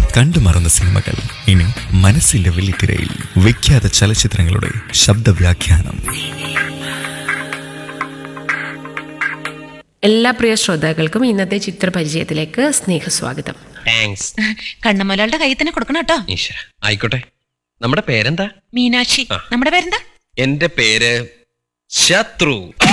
കണ്ടു മറന്ന സിനിമകൾ ഇനി മനസ്സിന്റെ വെള്ളിത്തിരയിൽ വിഖ്യാത ചലച്ചിത്രങ്ങളുടെ ശബ്ദവ്യാഖ്യാനം എല്ലാ പ്രിയ ശ്രോതാക്കൾക്കും ഇന്നത്തെ ചിത്രപരിചയത്തിലേക്ക് സ്നേഹസ്വാഗതം താങ്ക്സ് കണ്ണമൊരാളുടെ കയ്യിൽ തന്നെ കൊടുക്കണം കേട്ടോ ഈശ്വര ആയിക്കോട്ടെ നമ്മുടെ പേരെന്താ മീനാക്ഷി നമ്മുടെ പേരെന്താ എന്റെ പേര് ശത്രു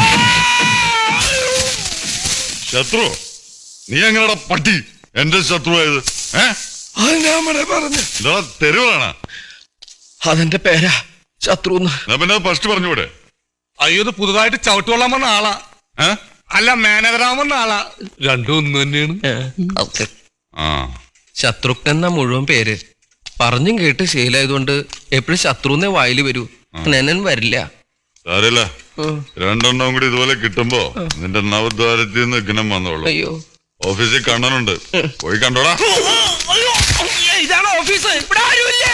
ശത്രു നീ എങ്ങനെടാ പട്ടി എന്റെ ശത്രുവായത് ഏ പറഞ്ഞു ഇതാ തെരുവാണ് അതെന്റെ പേരാ ശത്രു എന്നാ പിന്നെ ഫസ്റ്റ് പറഞ്ഞൂടെ അയ്യോ ഇത് പുതുതായിട്ട് ചവിട്ടുകൊള്ളാൻ വന്ന ആളാ ഏ അല്ല മാനേജറാൻ വന്ന ആളാ രണ്ടും ഒന്ന് തന്നെയാണ് ആ ശത്രുഘ്നൻ എന്ന മുഴുവൻ പേര് പറഞ്ഞും കേട്ട് ശീലമായതുകൊണ്ട് എപ്പോഴും ശത്രുന്നേ വായിൽ വരൂ നെനൻ വരില്ല സാരല്ല ഉം. രണ്ടെണ്ണം കൂടി ഇതുപോലെ കിട്ടുമ്പോ നിന്റെ നവദ്വാരത്തിൽ നിന്ന് ഗുണം വന്നോളൂ അയ്യോ ഓഫീസിൽ കണ്ണനുണ്ട് പോയി കണ്ടോടാ ഇതാണ് ഓഫീസ് ഇവിടെ ആരുമില്ലേ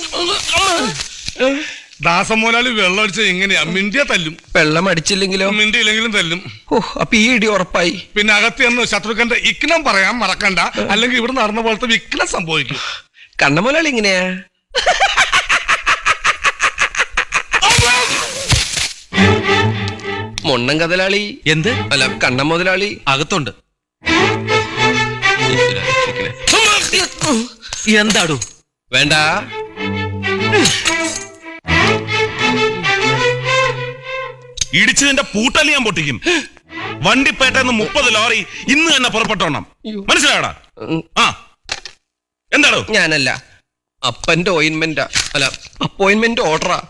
ദാസം മുതലാളി വെള്ളം അടിച്ച എങ്ങനെയാ മിണ്ടിയ തല്ലും വെള്ളം അടിച്ചില്ലെങ്കിലോ മിണ്ടിയില്ലെങ്കിലും തല്ലും ഓ അപ്പൊ ഈ ഇടി ഉറപ്പായി പിന്നെ അകത്ത് ചെന്ന് ശത്രുക്കന്റെ ഇക്നം പറയാൻ മറക്കണ്ട അല്ലെങ്കിൽ ഇവിടെ നടന്ന പോലത്തെ വിക്നം സംഭവിക്കും കണ്ണമുലാളി ഇങ്ങനെയാ മൊണ്ണൻ കതലാളി എന്ത് അല്ല കണ്ണൻ മുതലാളി അകത്തുണ്ട് ഈശ്വരാ, രക്ഷിക്കണേ. എന്താടു വേണ്ട ഇടിച്ചതിന്റെ പൂട്ടല് ഞാൻ പൊട്ടിക്കും വണ്ടിപ്പേട്ടെന്ന് മുപ്പത് ലോറി ഇന്ന് തന്നെ പുറപ്പെട്ടോണം മനസ്സിലായടാ ഉം, ആ എന്താടോ ഞാനല്ല അപ്പന്റെ ഓയിൻമെന്റാ അല്ല അപ്പോയിന്റ്മെന്റ് ഓർഡറാ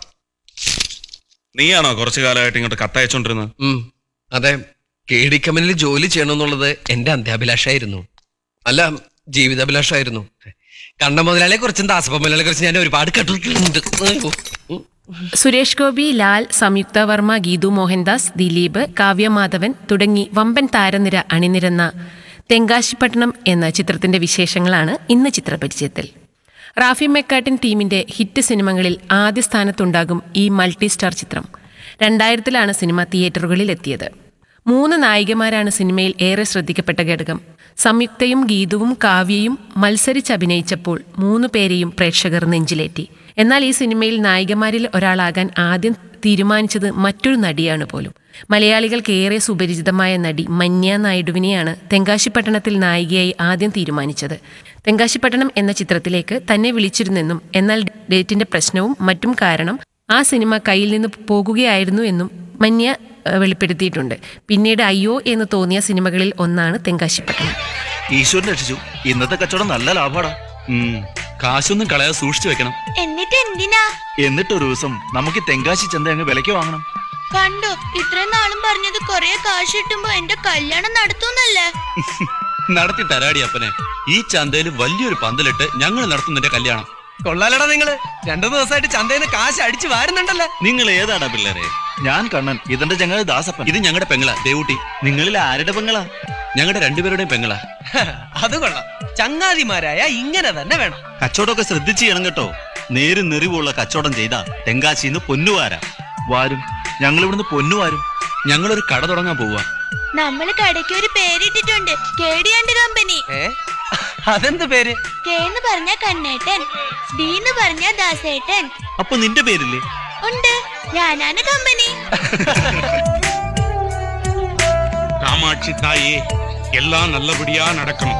നീയാണോ കുറച്ചു കാലമായിട്ട് ഇങ്ങോട്ട് കത്തയച്ചോണ്ടിരുന്നത് ഉം അതെ കെ ഡി കമ്പനിയിൽ ജോലി ചെയ്യണമെന്നുള്ളത് എന്റെ അന്ത്യാഭിലാഷായിരുന്നു അല്ല ജീവിതാഭിലാഷായിരുന്നു കണ്ണ മുതലാളിയെ കുറിച്ചും ദാസപ്പ മുതലാളിയെ കുറിച്ച് ഞാൻ ഒരുപാട് കേട്ടിട്ടുണ്ട് അയ്യോ. ഉം. സുരേഷ് ഗോപി ലാൽ സംയുക്ത വർമ്മ ഗീതു മോഹൻദാസ് ദിലീപ് കാവ്യമാധവൻ തുടങ്ങി വമ്പൻ താരനിര അണിനിരന്ന തെങ്കാശിപ്പട്ടണം എന്ന ചിത്രത്തിന്റെ വിശേഷങ്ങളാണ് ഇന്ന് ചിത്രപരിചയത്തിൽ റാഫി മെക്കാട്ടിൻ ടീമിന്റെ ഹിറ്റ് സിനിമകളിൽ ആദ്യ സ്ഥാനത്തുണ്ടാകും ഈ മൾട്ടി സ്റ്റാർ ചിത്രം രണ്ടായിരത്തിലാണ് സിനിമ തിയേറ്ററുകളിൽ എത്തിയത് മൂന്ന് നായികമാരാണ് സിനിമയിൽ ഏറെ ശ്രദ്ധിക്കപ്പെട്ട ഘടകം സംയുക്തയും ഗീതുവും കാവ്യയും മത്സരിച്ചഭിനയിച്ചപ്പോൾ മൂന്ന് പേരെയും പ്രേക്ഷകർ നെഞ്ചിലേറ്റി എന്നാൽ ഈ സിനിമയിൽ നായികമാരിൽ ഒരാളാകാൻ ആദ്യം തീരുമാനിച്ചത് മറ്റൊരു നടിയാണ് പോലും മലയാളികൾക്ക് ഏറെ സുപരിചിതമായ നടി മന്യ നായിഡുവിനെയാണ് തെങ്കാശിപ്പട്ടണത്തിൽ നായികയായി ആദ്യം തീരുമാനിച്ചത് തെങ്കാശിപ്പട്ടണം എന്ന ചിത്രത്തിലേക്ക് തന്നെ വിളിച്ചിരുന്നെന്നും എന്നാൽ ഡേറ്റിന്റെ പ്രശ്നവും മറ്റും കാരണം ആ സിനിമ കയ്യിൽ നിന്ന് പോകുകയായിരുന്നു എന്നും മന്യ ഏഹ്, വെളിപ്പെടുത്തിയിട്ടുണ്ട് പിന്നീട് അയ്യോ എന്ന് തോന്നിയ സിനിമകളിൽ ഒന്നാണ് തെങ്കാശിപ്പട്ടണം ഈശ്വരൻ രക്ഷിച്ചു ഇന്നത്തെ കച്ചവടം നല്ല ലാഭമാടാ ഉം. കാശൊന്നും കളയാതെ സൂക്ഷിച്ചു വെക്കണം എന്നിട്ട് എന്തിനാ എന്നിട്ട് ഒരു ദിവസം നമുക്ക് ഈ തെങ്കാശി ചന്ത അങ്ങ് വിലയ്ക്ക് വാങ്ങണം കണ്ടോ ഇത്രയും നാളും പറഞ്ഞത് കൊറേ കാശ് കിട്ടുമ്പോ എന്റെ കല്യാണം നടത്തുന്നല്ലേ നടത്തി തരാടി അപ്പനെ ഈ ചന്തയിൽ വലിയൊരു പന്തലിട്ട് ഞങ്ങൾ നടത്തുന്നതിന്റെ കല്യാണം കൊള്ളാലടാ നിങ്ങള് രണ്ടു ദിവസമായിട്ട് ചന്തയിൽ നിന്ന് കാശ് അടിച്ചു വാരുന്നുണ്ടല്ലോ നിങ്ങൾ ഏതാടാ പിള്ളേരെ ഞാൻ കണ്ണൻ ഇതെന്റെ ചങ്ങാതി ദാസപ്പൻ ഇത് ഞങ്ങളുടെ പെങ്ങളാ ദേവൂട്ടി നിങ്ങളിൽ ആരുടെ പെങ്ങളാ ഞങ്ങളുടെ രണ്ടുപേരുടെയും പെങ്ങളാ അത് കൊള്ളാം ചങ്ങാതിമാരായ ഇങ്ങനെ തന്നെ വേണം കച്ചവടമൊക്കെ ശ്രദ്ധിച്ച് ചെയ്യണം കേട്ടോ നേരും നെറിവുള്ള കച്ചവടം ചെയ്താ തെങ്കാശിന്ന് പൊന്നുവാരാ വാരും ഞങ്ങൾ ഇവിടുന്ന് പൊന്നുവാരും ഞങ്ങളൊരു കട തുടങ്ങാൻ പോവാ നമ്മള് കടയ്ക്ക് ഒരു പേരിട്ടിട്ടുണ്ട് കേടിയാണ്ട് കമ്പനി ഏ അതെന്ത് പേര് കെ എന്ന് പറഞ്ഞ കണ്ണേട്ടൻ ഡി എന്ന് പറഞ്ഞ ദാസേട്ടൻ അപ്പൊ നിന്റെ പേരില്ലേ ഉണ്ട് ഞാനാണ് കമ്പനി കാമാക്ഷി തായേ എല്ലാം നല്ലപടിയാ നടക്കണം